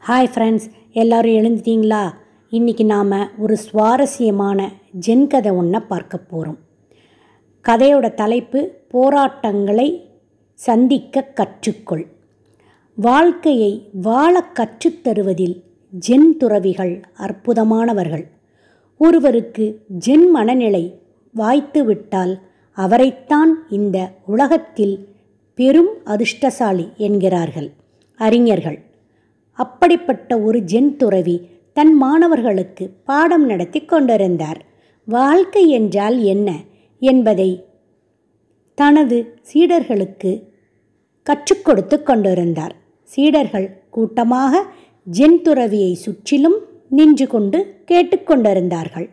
hi friends எல்லோரும் எழுந்துட்டீங்களா இன்றைக்கி நாம் ஒரு சுவாரஸ்யமான ஜென் கதை ஒன்றை பார்க்க போகிறோம் கதையோட தலைப்பு போராட்டங்களை சந்திக்க கற்றுக்கொள் வாழ்க்கையை வாழ கற்றுத்தருவதில் ஜென் துறவிகள் அற்புதமானவர்கள் ஒருவருக்கு ஜென் மனநிலை வாய்த்துவிட்டால் அவரைத்தான் இந்த உலகத்தில் பெரும் அதிர்ஷ்டசாலி என்கிறார்கள் அறிஞர்கள் அப்படிப்பட்ட ஒரு ஜென் துறவி தன் மாணவர்களுக்கு பாடம் நடத்தி கொண்டிருந்தார் வாழ்க்கை என்றால் என்ன என்பதை தனது சீடர்களுக்கு கற்றுக் கொடுத்து கொண்டிருந்தார் சீடர்கள் கூட்டமாக ஜென் துறவியை சுற்றிலும் நின்று கொண்டு கேட்டுக்கொண்டிருந்தார்கள்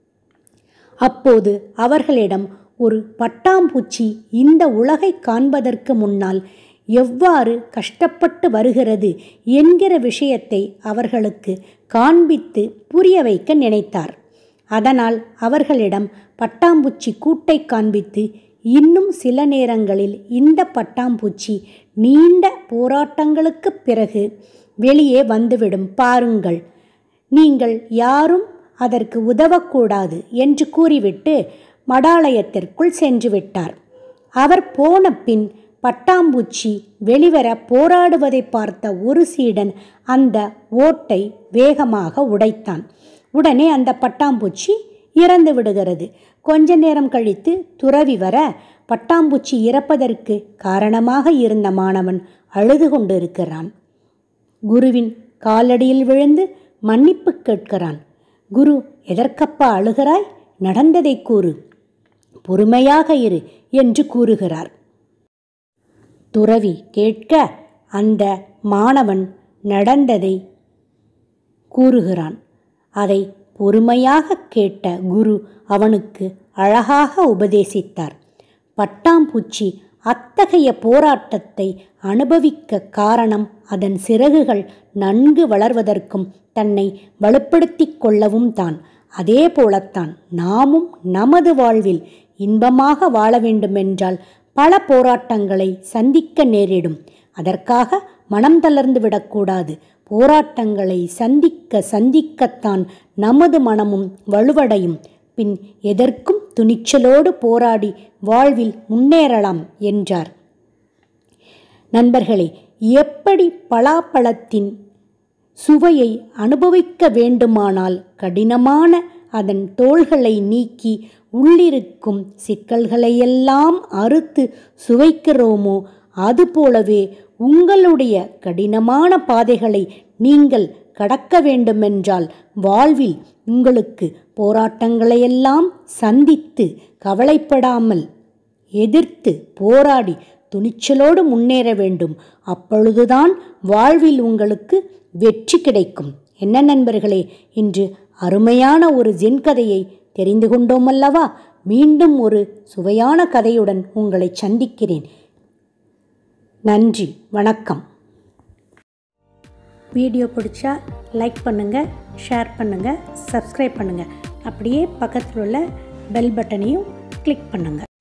அப்போது அவர்களிடம் ஒரு பட்டாம்பூச்சி இந்த உலகை காண்பதற்கு முன்னால் எவ்வாறு கஷ்டப்பட்டு வருகிறது என்கிற விஷயத்தை அவர்களுக்கு காண்பித்து புரிய வைக்க நினைத்தார் அதனால் அவர்களிடம் பட்டாம்பூச்சி கூட்டை காண்பித்து இன்னும் சில நேரங்களில் இந்த பட்டாம்பூச்சி நீண்ட போராட்டங்களுக்குப் பிறகு வெளியே வந்துவிடும் பாருங்கள் நீங்கள் யாரும் அதற்கு உதவக்கூடாது என்று கூறிவிட்டு மடாலயத்திற்குள் சென்று விட்டார் அவர் போன பின் பட்டாம்பூச்சி வெளிவர போராடுவதை பார்த்த ஒரு சீடன் அந்த ஓட்டை வேகமாக உடைத்தான் உடனே அந்த பட்டாம்பூச்சி இறந்து விடுகிறது கொஞ்ச நேரம் கழித்து துறவி வர பட்டாம்பூச்சி இறப்பதற்கு காரணமாக இருந்த மாணவன் அழுது கொண்டிருக்கிறான் குருவின் காலடியில் விழுந்து மன்னிப்பு கேட்கிறான் குரு எதற்கப்பா அழுகிறாய் நடந்ததை கூறு பொறுமையாக இரு என்று கூறுகிறார் துறவி கேட்க அந்த மாணவன் நடந்ததை கூறுகிறான் அதை பொறுமையாக கேட்ட குரு அவனுக்கு அழகாக உபதேசித்தார் பட்டாம்பூச்சி அத்தகைய போராட்டத்தை அனுபவிக்க காரணம் அதன் சிறகுகள் நன்கு வளர்வதற்கும் தன்னை வலுப்படுத்தி கொள்ளவும் தான் அதே போலத்தான் நாமும் நமது வாழ்வில் இன்பமாக வாழ வேண்டுமென்றால் பல போராட்டங்களை சந்திக்க நேரிடும் அதற்காக மனம் தளர்ந்து விடக்கூடாது போராட்டங்களை சந்திக்க சந்திக்கத்தான் நமது மனமும் வலுவடையும் பின் எதற்கும் துணிச்சலோடு போராடி வாழ்வில் முன்னேறலாம் என்றார் நண்பர்களே எப்படி பலாப்பழத்தின் சுவையை அனுபவிக்க வேண்டுமானால் கடினமான அதன் தோள்களை நீக்கி உள்ளிருக்கும் சிக்கல்களையெல்லாம் அறுத்து சுவைக்கிறோமோ அதுபோலவே உங்களுடைய கடினமான பாதைகளை நீங்கள் கடக்க வேண்டுமென்றால் வாழ்வில் உங்களுக்கு போராட்டங்களையெல்லாம் சந்தித்து கவலைப்படாமல் எதிர்த்து போராடி துணிச்சலோடு முன்னேற வேண்டும் அப்பொழுதுதான் வாழ்வில் உங்களுக்கு வெற்றி கிடைக்கும் என்ன நண்பர்களே இன்று அருமையான ஒரு ஜென் கதையை தெரிந்து கொண்டோம் அல்லவா மீண்டும் ஒரு சுவையான கதையுடன் உங்களை சந்திக்கிறேன் நன்றி வணக்கம் வீடியோ பிடிச்சா லைக் பண்ணுங்கள் ஷேர் பண்ணுங்கள் சப்ஸ்கிரைப் பண்ணுங்கள் அப்படியே பக்கத்தில் உள்ள பெல் பட்டனையும் கிளிக் பண்ணுங்கள்